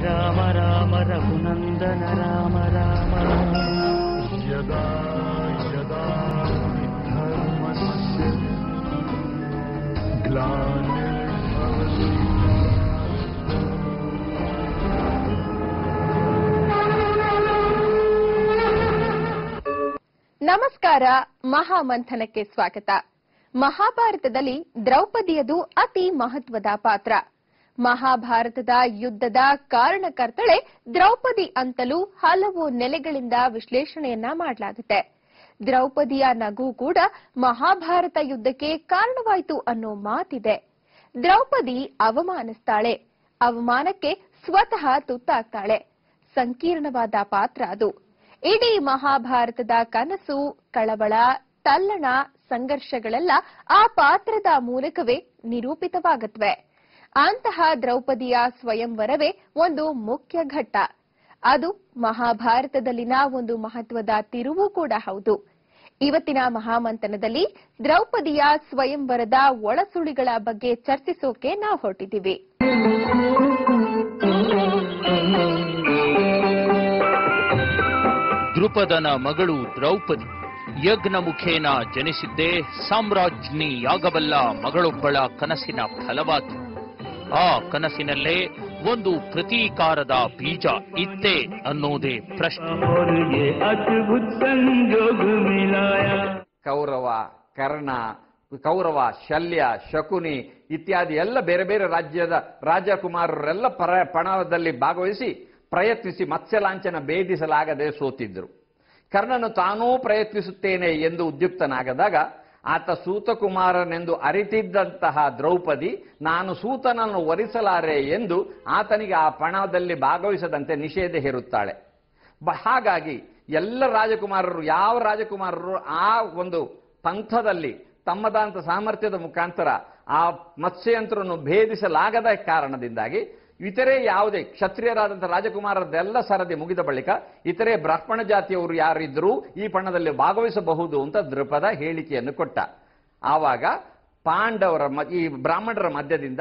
ಶ್ರೀರಾಮ ರಾಮ ರಘುನಂದನ ರಾಮ ರಾಮ यदा यदा धर्मस्य ग्लानिर्भवति ನಮಸ್ಕಾರ ಮಹಾಮಂಥನಕ್ಕೆ ಸ್ವಾಗತ ಮಹಾಭಾರತದಲ್ಲಿ ದ್ರೌಪದಿಯದು ಅತಿ ಮಹತ್ವದ ಪಾತ್ರ ಮಹಾಭಾರತದ ಯುದ್ಧದ ಕಾರಣಕರ್ತಳೆ ದ್ರೌಪದಿ ಅಂತಲೂ ಹಲವು ನೆಲೆಗಳಿಂದ ವಿಶ್ಲೇಷಣೆಯನ್ನ ಮಾಡಲಾಗುತ್ತೆ ದ್ರೌಪದಿಯ ನಗು ಕೂಡ ಮಹಾಭಾರತ ಯುದ್ಧಕ್ಕೆ ಕಾರಣವಾಯಿತು ಅನ್ನೋ ಮಾತಿದೆ ದ್ರೌಪದಿ ಅವಮಾನಿಸ್ತಾಳೆ ಅವಮಾನಕ್ಕೆ ಸ್ವತಃ ತುತ್ತಾಗ್ತಾಳೆ ಸಂಕೀರ್ಣವಾದ ಪಾತ್ರ ಅದು ಇಡೀ ಮಹಾಭಾರತದ ಕನಸು ಕಳವಳ ತಲ್ಲಣ ಸಂಘರ್ಷಗಳೆಲ್ಲ ಆ ಪಾತ್ರದ ಮೂಲಕವೇ ನಿರೂಪಿತವಾಗತ್ವೆ ಅಂತಹ ದ್ರೌಪದಿಯ ಸ್ವಯಂವರವೇ ಒಂದು ಮುಖ್ಯ ಘಟ್ಟ ಅದು ಮಹಾಭಾರತದಲ್ಲಿನ ಒಂದು ಮಹತ್ವದ ತಿರುವು ಕೂಡ ಹೌದು ಇವತ್ತಿನ ಮಹಾಮಂಥನದಲ್ಲಿ ದ್ರೌಪದಿಯ ಸ್ವಯಂವರದ ಒಳಸುಳಿಗಳ ಬಗ್ಗೆ ಚರ್ಚಿಸೋಕೆ ನಾವು ಹೊರಟಿದ್ದೀವಿ ದೃಪದನ ಮಗಳು ದ್ರೌಪದಿ ಯಜ್ಞ ಮುಖೇನ ಜನಿಸಿದ್ದೇ ಸಾಮ್ರಾಜ್ಞಿಯಾಗಬಲ್ಲ ಮಗಳೊಬ್ಬಳ ಕನಸಿನ ಫಲವಾಗಿ ಆ ಕನಸಿನಲ್ಲೇ ಒಂದು ಪ್ರತೀಕಾರದ ಬೀಜ ಇತ್ತೇ ಅನ್ನೋದೇ ಪ್ರಶ್ನೆ और ये अद्भुत संजोग मिलाया ಕೌರವ ಕರ್ಣ ಕೌರವ ಶಲ್ಯ ಶಕುನಿ ಇತ್ಯಾದಿ ಎಲ್ಲ ಬೇರೆ ಬೇರೆ ರಾಜ್ಯದ ರಾಜಕುಮಾರರೆಲ್ಲ ಪರ ಪಣದಲ್ಲಿ ಭಾಗವಹಿಸಿ ಪ್ರಯತ್ನಿಸಿ ಮತ್ಸ್ಯಲಾಂಛನ ಭೇದಿಸಲಾಗದೆ ಸೋತಿದ್ರು ಕರ್ಣನು ತಾನೂ ಪ್ರಯತ್ನಿಸುತ್ತೇನೆ ಎಂದು ಉದ್ಯುಕ್ತನಾಗದಾಗ ಆತ ಸೂತಕುಮಾರನೆಂದು ಅರಿತಿದ್ದಂತಹ ದ್ರೌಪದಿ ನಾನು ಸೂತನನ್ನು ವರಿಸಲಾರೆ ಎಂದು ಆತನಿಗೆ ಆ ಪಣದಲ್ಲಿ ಭಾಗವಹಿಸದಂತೆ ನಿಷೇಧ ಹೇರುತ್ತಾಳೆ ಬ- ಹಾಗಾಗಿ ಎಲ್ಲ ರಾಜಕುಮಾರರು ಯಾವ ರಾಜಕುಮಾರರು ಆ ಒಂದು ಪಂಥದಲ್ಲಿ ತಮ್ಮದಾದಂಥ ಸಾಮರ್ಥ್ಯದ ಮುಖಾಂತರ ಆ ಮತ್ಸ್ಯಯಂತ್ರವನ್ನು ಭೇದಿಸಲಾಗದ ಕಾರಣದಿಂದಾಗಿ ಇತರೆ ಯಾವುದೇ ಕ್ಷತ್ರಿಯರಾದಂಥ ರಾಜಕುಮಾರರದೆಲ್ಲ ಸರದಿ ಮುಗಿದ ಬಳಿಕ ಇತರೆ ಬ್ರಾಹ್ಮಣ ಜಾತಿಯವರು ಯಾರಿದ್ರೂ ಈ ಪಣದಲ್ಲಿ ಭಾಗವಹಿಸಬಹುದು ಅಂತ ದೃಪದ ಹೇಳಿಕೆಯನ್ನು ಕೊಟ್ಟ ಆವಾಗ ಪಾಂಡವರ ಮ- ಈ ಬ್ರಾಹ್ಮಣರ ಮಧ್ಯದಿಂದ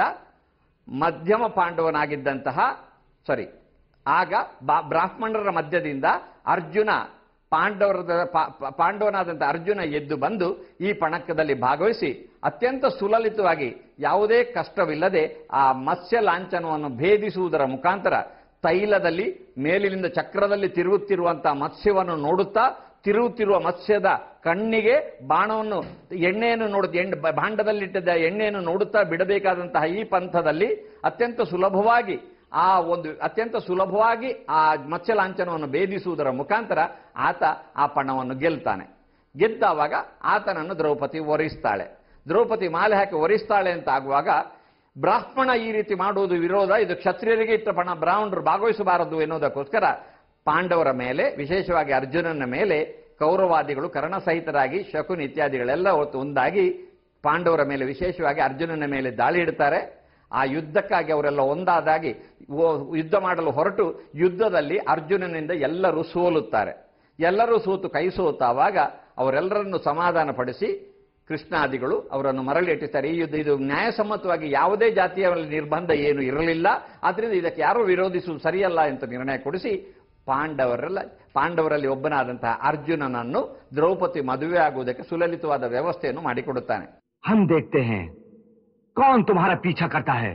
ಮಧ್ಯಮ ಪಾಂಡವನಾಗಿದ್ದಂತಹ ಸಾರಿ ಆಗ ಬಾ- ಬ್ರಾಹ್ಮಣರ ಮಧ್ಯದಿಂದ ಅರ್ಜುನ ಪಾಂಡವರದ ಪಾ- ಪಾ- ಪಾಂಡವನಾದಂಥ ಅರ್ಜುನ ಎದ್ದು ಬಂದು ಈ ಪಣಕದಲ್ಲಿ ಭಾಗವಹಿಸಿ ಅತ್ಯಂತ ಸುಲಲಿತವಾಗಿ ಯಾವುದೇ ಕಷ್ಟವಿಲ್ಲದೆ ಆ ಮತ್ಸ್ಯ ಲಾಂಛನವನ್ನು ಭೇದಿಸುವುದರ ಮುಖಾಂತರ ತೈಲದಲ್ಲಿ ಮೇಲಿನಿಂದ ಚಕ್ರದಲ್ಲಿ ತಿರುಗುತ್ತಿರುವಂತಹ ಮತ್ಸ್ಯವನ್ನು ನೋಡುತ್ತಾ ತಿರುಗುತ್ತಿರುವ ಮತ್ಸ್ಯದ ಕಣ್ಣಿಗೆ ಬಾಣವನ್ನು ಎಣ್ಣೆಯನ್ನು ನೋಡುತ್ತ ಎಣ್ಣೆ ಬ- ಭಾಂಡದಲ್ಲಿಟ್ಟಿದ್ದ ಎಣ್ಣೆಯನ್ನು ನೋಡುತ್ತಾ ಬಿಡಬೇಕಾದಂತಹ ಈ ಪಂಥದಲ್ಲಿ ಅತ್ಯಂತ ಸುಲಭವಾಗಿ ಆ ಒಂದು ಅತ್ಯಂತ ಸುಲಭವಾಗಿ ಆ ಮತ್ಸ್ಯ ಲಾಂಛನವನ್ನು ಭೇದಿಸುವುದರ ಮುಖಾಂತರ ಆತ ಆ ಪಣವನ್ನು ಗೆಲ್ತಾನೆ ಗೆದ್ದಾವಾಗ ಆತನನ್ನು ದ್ರೌಪದಿ ವರಿಸ್ತಾಳೆ ದ್ರೌಪದಿ ಮಾಲೆ ಹಾಕಿ ವರಿಸ್ತಾಳೆ ಅಂತ ಆಗುವಾಗ ಬ್ರಾಹ್ಮಣ ಈ ರೀತಿ ಮಾಡುವುದು ವಿರೋಧ ಇದು ಕ್ಷತ್ರಿಯರಿಗೆ ಇಟ್ಟ ಪಣ ಬ್ರಾಹ್ಮಣರು ಭಾಗವಹಿಸಬಾರದು ಎನ್ನುವುದಕ್ಕೋಸ್ಕರ ಪಾಂಡವರ ಮೇಲೆ ವಿಶೇಷವಾಗಿ ಅರ್ಜುನನ ಮೇಲೆ ಕೌರವಾದಿಗಳು ಕರ್ಣಸಹಿತರಾಗಿ ಶಕುನ್ ಇತ್ಯಾದಿಗಳೆಲ್ಲ ಹೊತ್ತು ಒಂದಾಗಿ ಪಾಂಡವರ ಮೇಲೆ ವಿಶೇಷವಾಗಿ ಅರ್ಜುನನ ಮೇಲೆ ದಾಳಿ ಇಡ್ತಾರೆ ಆ ಯುದ್ಧಕ್ಕಾಗಿ ಅವರೆಲ್ಲ ಒಂದಾದಾಗಿ ಓ- ಯುದ್ಧ ಮಾಡಲು ಹೊರಟು ಯುದ್ಧದಲ್ಲಿ ಅರ್ಜುನನಿಂದ ಎಲ್ಲರೂ ಸೋಲುತ್ತಾರೆ ಎಲ್ಲರೂ ಸೋತು ಕೈ ಸೋತಾವಾಗ ಅವರೆಲ್ಲರನ್ನು ಸಮಾಧಾನಪಡಿಸಿ ಕೃಷ್ಣಾದಿಗಳು ಅವರನ್ನು ಮರಳಿ ಇಟ್ಟಿದ್ದಾರೆ ಈ ಯುದ್ಧ ಇದು ನ್ಯಾಯಸಮ್ಮತವಾಗಿ ಯಾವುದೇ ಜಾತಿಯ ಮೇಲೆ ನಿರ್ಬಂಧ ಏನು ಇರಲಿಲ್ಲ ಆದ್ರಿಂದ ಇದಕ್ಕೆ ಯಾರೂ ವಿರೋಧಿಸುವುದು ಸರಿಯಲ್ಲ ಅಂತ ನಿರ್ಣಯ ಕೊಡಿಸಿ ಪಾಂಡವರೆಲ್ಲ ಪಾಂಡವರಲ್ಲಿ ಒಬ್ಬನಾದಂತಹ ಅರ್ಜುನನನ್ನು ದ್ರೌಪದಿ ಮದುವೆ ಆಗುವುದಕ್ಕೆ ಸುಲಲಿತವಾದ ವ್ಯವಸ್ಥೆಯನ್ನು ಮಾಡಿಕೊಡುತ್ತಾನೆ हम देखते हैं कौन तुम्हारा पीछा करता है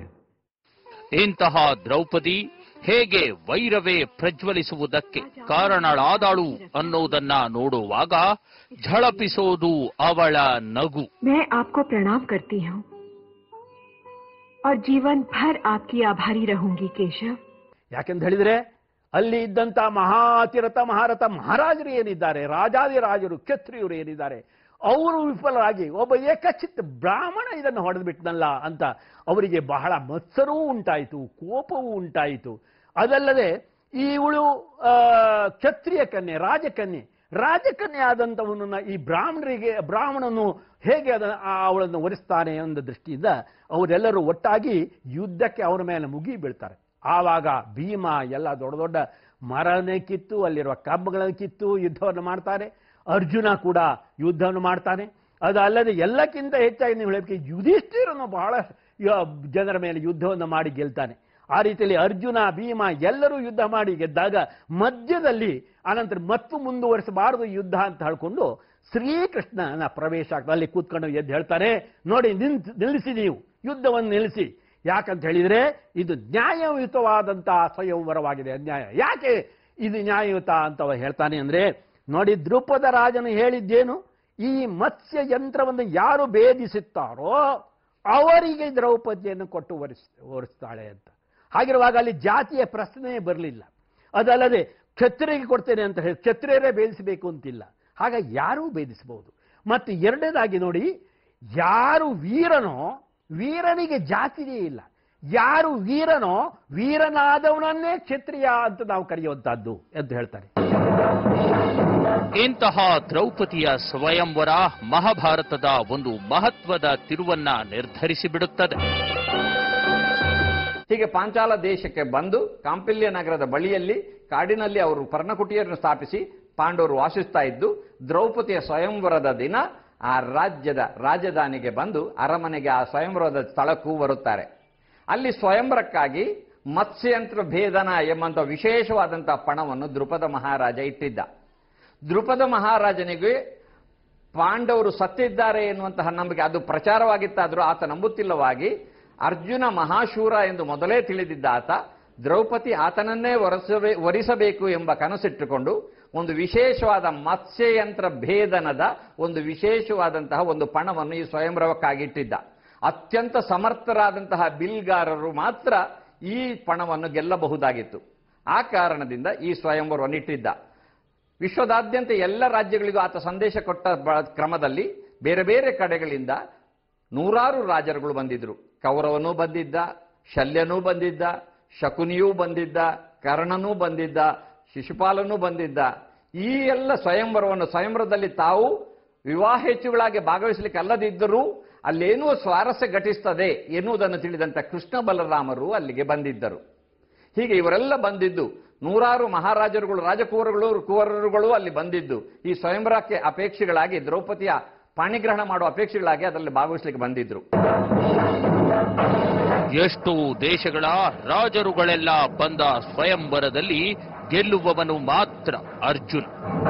ಇಂತಹ ದ್ರೌಪದಿ ಹೇಗೆ ವೈರವೇ ಪ್ರಜ್ವಲಿಸುವುದಕ್ಕೆ ಕಾರಣಳಾದಳು ಅನ್ನೋದನ್ನ ನೋಡುವಾಗ ಝಳಪಿಸೋದು ಅವಳ ನಗು मैं आपको प्रणाम करती हूँ और जीवन भर आपकी आभारी रहूंगी केशव ಯಾಕೆಂತ ಹೇಳಿದ್ರೆ ಅಲ್ಲಿ ಇದ್ದಂತ ಮಹಾತಿರಥ ಮಹಾರಥ ಮಹಾರಾಜರು ಏನಿದ್ದಾರೆ ರಾಜಾದಿ ರಾಜರು ಕ್ಷತ್ರಿಯರು ಏನಿದ್ದಾರೆ ಅವರು ವಿಫಲರಾಗಿ ಒಬ್ಬ ಏಕಚಿತ್ ಬ್ರಾಹ್ಮಣ ಇದನ್ನು ಹೊಡೆದು ಬಿಟ್ನಲ್ಲ ಅಂತ ಅವರಿಗೆ ಬಹಳ ಮತ್ಸರವೂ ಉಂಟಾಯಿತು ಕೋಪವೂ ಉಂಟಾಯಿತು ಅದಲ್ಲದೆ ಇವಳು ಆ, ಕ್ಷತ್ರಿಯ ಕನ್ಯೆ ರಾಜಕನ್ಯೆ ರಾಜಕನ್ಯೆ ಆದಂಥವನನ್ನ ಈ ಬ್ರಾಹ್ಮಣರಿಗೆ ಬ್ರಾಹ್ಮಣನು ಹೇಗೆ ಅದನ್ನ ಆ ಅವಳನ್ನು ಒರೆಸ್ತಾನೆ ಅನ್ನೋ ದೃಷ್ಟಿಯಿಂದ ಅವರೆಲ್ಲರೂ ಒಟ್ಟಾಗಿ ಯುದ್ಧಕ್ಕೆ ಅವರ ಮೇಲೆ ಮುಗಿ ಬೀಳ್ತಾರೆ ಆವಾಗ ಭೀಮ ಎಲ್ಲ ದೊಡ್ಡ ದೊಡ್ಡ ಮರನೇ ಕಿತ್ತು ಅಲ್ಲಿರುವ ಕಬ್ಬುಗಳನ್ನು ಕಿತ್ತು ಯುದ್ಧವನ್ನು ಮಾಡ್ತಾನೆ ಅರ್ಜುನ ಕೂಡ ಯುದ್ಧವನ್ನು ಮಾಡ್ತಾನೆ ಅದಲ್ಲದೆ ಎಲ್ಲಕ್ಕಿಂತ ಹೆಚ್ಚಾಗಿ ನೀವು ಹೇಳಬೇಕು ಯುಧಿಷ್ಠಿರನು ಬಹಳ ಯ- ಜನರ ಮೇಲೆ ಯುದ್ಧವನ್ನು ಮಾಡಿ ಗೆಲ್ತಾನೆ ಆ ರೀತಿಯಲ್ಲಿ ಅರ್ಜುನ ಭೀಮ ಎಲ್ಲರೂ ಯುದ್ಧ ಮಾಡಿ ಗೆದ್ದಾಗ ಮಧ್ಯದಲ್ಲಿ ಅನಂತರ ಮತ್ತು ಮುಂದುವರಿಸಬಾರದು ಯುದ್ಧ ಅಂತ ಹೇಳ್ಕೊಂಡು ಶ್ರೀಕೃಷ್ಣನ ಪ್ರವೇಶ ಆಗ್ತದೆ ಅಲ್ಲಿ ಕೂತ್ಕೊಂಡು ಎದ್ದು ಹೇಳ್ತಾರೆ ನೋಡಿ ನಿಂತ್ ನಿಲ್ಲಿಸಿ ನೀವು ಯುದ್ಧವನ್ನು ನಿಲ್ಲಿಸಿ ಯಾಕಂತ ಹೇಳಿದ್ರೆ ಇದು ನ್ಯಾಯಯುತವಾದಂತಹ ಸ್ವಯಂವರವಾಗಿದೆ ಅನ್ಯಾಯ ಯಾಕೆ ಇದು ನ್ಯಾಯಯುತ ಅಂತ ಅವ ಹೇಳ್ತಾನೆ ಅಂದ್ರೆ ನೋಡಿ ದ್ರುಪದ ರಾಜನು ಹೇಳಿದ್ದೇನು ಈ ಮತ್ಸ್ಯ ಯಂತ್ರವನ್ನು ಯಾರು ಭೇದಿಸುತ್ತಾರೋ ಅವರಿಗೆ ದ್ರೌಪದಿಯನ್ನು ಕೊಟ್ಟು ಒರೆಸ್ ಒರೆಸ್ತಾಳೆ ಅಂತ ಹಾಗಿರುವಾಗ ಅಲ್ಲಿ ಜಾತಿಯ ಪ್ರಶ್ನೆಯೇ ಬರಲಿಲ್ಲ ಅದಲ್ಲದೆ ಕ್ಷತ್ರಿಯರಿಗೆ ಕೊಡ್ತೇನೆ ಅಂತ ಹೇಳಿ ಕ್ಷತ್ರಿಯರೇ ಭೇದಿಸಬೇಕು ಅಂತಿಲ್ಲ ಹಾಗ ಯಾರೂ ಭೇದಿಸಬಹುದು ಮತ್ತು ಎರಡನೇದಾಗಿ ನೋಡಿ ಯಾರು ವೀರನೋ ವೀರನಿಗೆ ಜಾತಿಯೇ ಇಲ್ಲ ಯಾರು ವೀರನೋ ವೀರನಾದವನನ್ನೇ ಕ್ಷತ್ರಿಯ ಅಂತ ನಾವು ಕರೆಯುವಂತಹದ್ದು ಎಂದು ಹೇಳ್ತಾರೆ ಇಂತಹ ದ್ರೌಪದಿಯ ಸ್ವಯಂವರ ಮಹಾಭಾರತದ ಒಂದು ಮಹತ್ವದ ತಿರುವನ್ನ ನಿರ್ಧರಿಸಿ ಬಿಡುತ್ತದೆ ಹೀಗೆ ಪಾಂಚಾಲ ದೇಶಕ್ಕೆ ಬಂದು ಕಾಂಪಿಲ್ಯ ನಗರದ ಬಳಿಯಲ್ಲಿ ಕಾಡಿನಲ್ಲಿ ಅವರು ಪರ್ಣಕುಟಿಯನ್ನು ಸ್ಥಾಪಿಸಿ ಪಾಂಡವರು ವಾಸಿಸ್ತಾ ಇದ್ದು ದ್ರೌಪದಿಯ ಸ್ವಯಂವರದ ದಿನ ಆ ರಾಜ್ಯದ ರಾಜಧಾನಿಗೆ ಬಂದು ಅರಮನೆಗೆ ಆ ಸ್ವಯಂವರದ ಸ್ಥಳಕ್ಕೂ ಬರುತ್ತಾರೆ ಅಲ್ಲಿ ಸ್ವಯಂವರಕ್ಕಾಗಿ ಮತ್ಸ್ಯಯಂತ್ರ ಭೇದನ ಎಂಬಂತ ವಿಶೇಷವಾದಂತಹ ಪಣವನ್ನು ದೃಪದ ಮಹಾರಾಜ ಇಟ್ಟಿದ್ದ ದೃಪದ ಮಹಾರಾಜನಿಗೆ ಪಾಂಡವರು ಸತ್ತಿದ್ದಾರೆ ಎನ್ನುವಂತಹ ನಂಬಿಕೆ ಅದು ಪ್ರಚಾರವಾಗಿತ್ತಾದರೂ ಆತ ನಂಬುತ್ತಿಲ್ಲವಾಗಿ ಅರ್ಜುನ ಮಹಾಶೂರ ಎಂದು ಮೊದಲೇ ತಿಳಿದಿದ್ದ ಆತ ದ್ರೌಪದಿ ಆತನನ್ನೇ ಒರೆಸಬೇ ಒರಿಸಬೇಕು ಎಂಬ ಕನಸಿಟ್ಟುಕೊಂಡು ಒಂದು ವಿಶೇಷವಾದ ಮತ್ಸ್ಯಯಂತ್ರ ಭೇದನದ ಒಂದು ವಿಶೇಷವಾದಂತಹ ಒಂದು ಪಣವನ್ನು ಈ ಸ್ವಯಂವರಕ್ಕಾಗಿ ಇಟ್ಟಿದ್ದ ಅತ್ಯಂತ ಸಮರ್ಥರಾದಂತಹ ಬಿಲ್ಗಾರರು ಮಾತ್ರ ಈ ಪಣವನ್ನು ಗೆಲ್ಲಬಹುದಾಗಿತ್ತು ಆ ಕಾರಣದಿಂದ ಈ ಸ್ವಯಂವರವನ್ನು ಇಟ್ಟಿದ್ದ ವಿಶ್ವದಾದ್ಯಂತ ಎಲ್ಲ ರಾಜ್ಯಗಳಿಗೂ ಆತ ಸಂದೇಶ ಕೊಟ್ಟ ಬ- ಕ್ರಮದಲ್ಲಿ ಬೇರೆ ಬೇರೆ ಕಡೆಗಳಿಂದ ನೂರಾರು ರಾಜರುಗಳು ಬಂದಿದ್ರು ಕೌರವನೂ ಬಂದಿದ್ದ ಶಲ್ಯನೂ ಬಂದಿದ್ದ ಶಕುನಿಯೂ ಬಂದಿದ್ದ ಕರ್ಣನೂ ಬಂದಿದ್ದ ಶಿಶುಪಾಲನೂ ಬಂದಿದ್ದ ಈ ಎಲ್ಲ ಸ್ವಯಂವರವನ್ನು ಸ್ವಯಂವರದಲ್ಲಿ ತಾವು ವಿವಾಹೇಚ್ಛುಗಳಾಗಿ ಭಾಗವಹಿಸಲಿಕ್ಕೆ ಅಲ್ಲದಿದ್ದರೂ ಅಲ್ಲೇನೋ ಸ್ವಾರಸ್ಯ ಘಟಿಸ್ತದೆ ಎನ್ನುವುದನ್ನು ತಿಳಿದಂತ ಕೃಷ್ಣ ಬಲರಾಮರು ಅಲ್ಲಿಗೆ ಬಂದಿದ್ದರು ಹೀಗೆ ಇವರೆಲ್ಲ ಬಂದಿದ್ದು ನೂರಾರು ಮಹಾರಾಜರುಗಳು ರಾಜಕುವರಗಳು ಕುವರರುಗಳು ಅಲ್ಲಿ ಬಂದಿದ್ದು ಈ ಸ್ವಯಂವರಕ್ಕೆ ಅಪೇಕ್ಷೆಗಳಾಗಿ ದ್ರೌಪದಿಯ ಪಾಣಿಗ್ರಹಣ ಮಾಡುವ ಅಪೇಕ್ಷೆಗಳಾಗಿ ಅದರಲ್ಲಿ ಭಾಗವಹಿಸಲಿಕ್ಕೆ ಬಂದಿದ್ರು ಎಷ್ಟೋ ದೇಶಗಳ ರಾಜರುಗಳೆಲ್ಲ ಬಂದ ಸ್ವಯಂವರದಲ್ಲಿ ಗೆಲ್ಲುವವನು ಮಾತ್ರ ಅರ್ಜುನ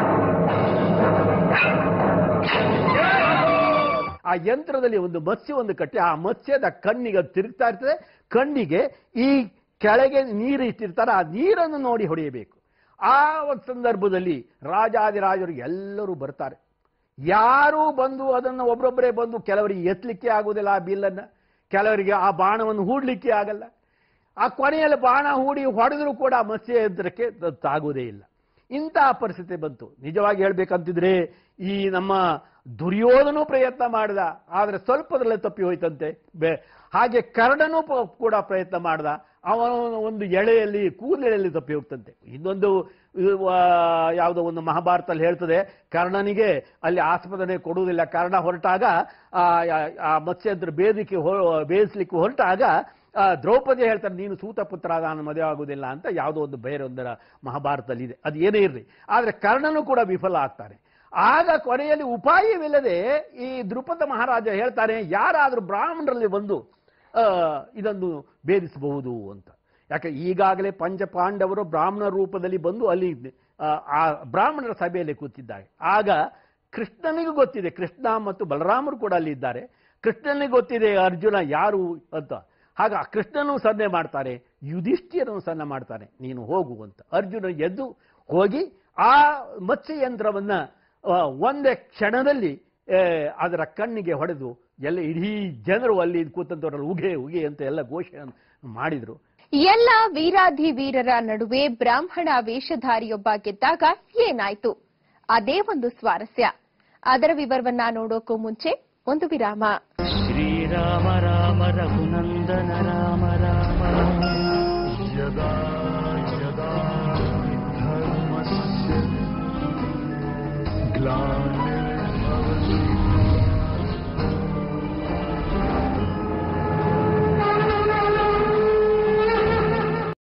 ಆ ಯಂತ್ರದಲ್ಲಿ ಒಂದು ಮತ್ಸ್ಯವೊಂದು ಕಟ್ಟಿ ಆ ಮತ್ಸ್ಯದ ಕಣ್ಣಿಗೆ ಅದು ತಿರುಗ್ತಾ ಇರ್ತದೆ ಕಣ್ಣಿಗೆ ಈ ಕೆಳಗೆ ನೀರು ಇಟ್ಟಿರ್ತಾರೆ ಆ ನೀರನ್ನು ನೋಡಿ ಹೊಡೆಯಬೇಕು ಆ ಒಂದು ಸಂದರ್ಭದಲ್ಲಿ ರಾಜಾದಿರಾಜರು ಎಲ್ಲರೂ ಬರ್ತಾರೆ ಯಾರೂ ಬಂದು ಅದನ್ನು ಒಬ್ಬರೊಬ್ಬರೇ ಬಂದು ಕೆಲವರಿಗೆ ಎತ್ತಲಿಕ್ಕೆ ಆಗುವುದಿಲ್ಲ ಆ ಬಿಲ್ಲನ್ನು ಕೆಲವರಿಗೆ ಆ ಬಾಣವನ್ನು ಹೂಡ್ಲಿಕ್ಕೆ ಆಗಲ್ಲ ಆ ಕೊನೆಯಲ್ಲಿ ಬಾಣ ಹೂಡಿ ಹೊಡೆದರೂ ಕೂಡ ಆ ಮತ್ಸ್ಯ ಯಂತ್ರಕ್ಕೆ ತ- ತಾಗುವುದೇ ಇಲ್ಲ ಇಂತಹ ಪರಿಸ್ಥಿತಿ ಬಂತು ನಿಜವಾಗಿ ಹೇಳ್ಬೇಕಂತಿದ್ರೆ ಈ ನಮ್ಮ ದುರ್ಯೋಧನೂ ಪ್ರಯತ್ನ ಮಾಡಿದ ಆದರೆ ಸ್ವಲ್ಪದಲ್ಲೇ ತಪ್ಪಿ ಹೋಯ್ತಂತೆ ಬೆ ಹಾಗೆ ಕರ್ಣನೂ ಪ- ಕೂಡ ಪ್ರಯತ್ನ ಮಾಡ್ದ ಅವನು ಒಂದು ಎಳೆಯಲ್ಲಿ ಕೂದಲೆಯಲ್ಲಿ ತಪ್ಪಿ ಹೋಗ್ತಂತೆ ಇನ್ನೊಂದು ಇದು, ಆ, ಯಾವುದೋ ಒಂದು ಮಹಾಭಾರತದಲ್ಲಿ ಹೇಳ್ತದೆ ಕರ್ಣನಿಗೆ ಅಲ್ಲಿ ಆಸ್ಪದನೆ ಕೊಡುವುದಿಲ್ಲ ಕರ್ಣ ಹೊರಟಾಗ ಆ, ಆ- ಆ ಮತ್ಸ್ಯಂತ್ರ ಬೇದಿಕೆ ಹೊ ಬೇಯಿಸ್ಲಿಕ್ಕೆ ಹೊರಟಾಗ ಆ, ದ್ರೌಪದಿ ಹೇಳ್ತಾರೆ ನೀನು ಸೂತ ಪುತ್ರ ನಾನು ಮದುವೆ ಆಗುವುದಿಲ್ಲ ಅಂತ ಯಾವುದೋ ಒಂದು ಬೇರೆ ಒಂದರ ಮಹಾಭಾರತದಲ್ಲಿ ಇದೆ ಅದು ಏನೇ ಇರಲಿ ಆದರೆ ಕರ್ಣನು ಕೂಡ ವಿಫಲ ಆಗ್ತಾನೆ ಆಗ ಕೊನೆಯಲ್ಲಿ ಉಪಾಯವಿಲ್ಲದೆ ಈ ದೃಪದ ಮಹಾರಾಜ ಹೇಳ್ತಾನೆ ಯಾರಾದರೂ ಬ್ರಾಹ್ಮಣರಲ್ಲಿ ಬಂದು ಆ, ಇದನ್ನು ಭೇದಿಸಬಹುದು ಅಂತ ಯಾಕೆ ಈಗಾಗಲೇ ಪಂಚ ಪಾಂಡವರು ಬ್ರಾಹ್ಮಣ ರೂಪದಲ್ಲಿ ಬಂದು ಅಲ್ಲಿ ಆ, ಆ ಬ್ರಾಹ್ಮಣರ ಸಭೆಯಲ್ಲಿ ಕೂತಿದ್ದಾರೆ ಆಗ ಕೃಷ್ಣನಿಗೂ ಗೊತ್ತಿದೆ ಕೃಷ್ಣ ಮತ್ತು ಬಲರಾಮರು ಕೂಡ ಅಲ್ಲಿ ಇದ್ದಾರೆ ಕೃಷ್ಣನಿಗೆ ಗೊತ್ತಿದೆ ಅರ್ಜುನ ಯಾರು ಅಂತ ಆಗ ಕೃಷ್ಣನು ಸನ್ನೆ ಮಾಡ್ತಾರೆ ಯುಧಿಷ್ಠಿರನು ಸನ್ನೆ ಮಾಡ್ತಾನೆ ನೀನು ಹೋಗು ಅಂತ ಅರ್ಜುನ ಎದ್ದು ಹೋಗಿ ಆ ಮತ್ಸ್ಯಯಂತ್ರವನ್ನ ಆ, ಒಂದೇ ಕ್ಷಣದಲ್ಲಿ ಆ, ಅದರ ಕಣ್ಣಿಗೆ ಹೊಡೆದು ಎಲ್ಲ ಇಡೀ ಜನರು ಅಲ್ಲಿ ಕೂತಂತವರಲ್ಲಿ ಉಗೆ ಉಗೆ ಅಂತ ಎಲ್ಲ ಘೋಷಣೆ ಮಾಡಿದ್ರು ಎಲ್ಲ ವೀರಾಧಿ ವೀರರ ನಡುವೆ ಬ್ರಾಹ್ಮಣ ವೇಷಧಾರಿಯೊಬ್ಬ ಗೆದ್ದಾಗ ಏನಾಯ್ತು ಅದೇ ಒಂದು ಸ್ವಾರಸ್ಯ ಅದರ ವಿವರವನ್ನ ನೋಡೋಕ್ಕೂ ಮುಂಚೆ ಒಂದು ವಿರಾಮ ಶ್ರೀರಾಮ ರಾಮ ರಘುನಂದನ ರಾಮ ರಾಮ यदा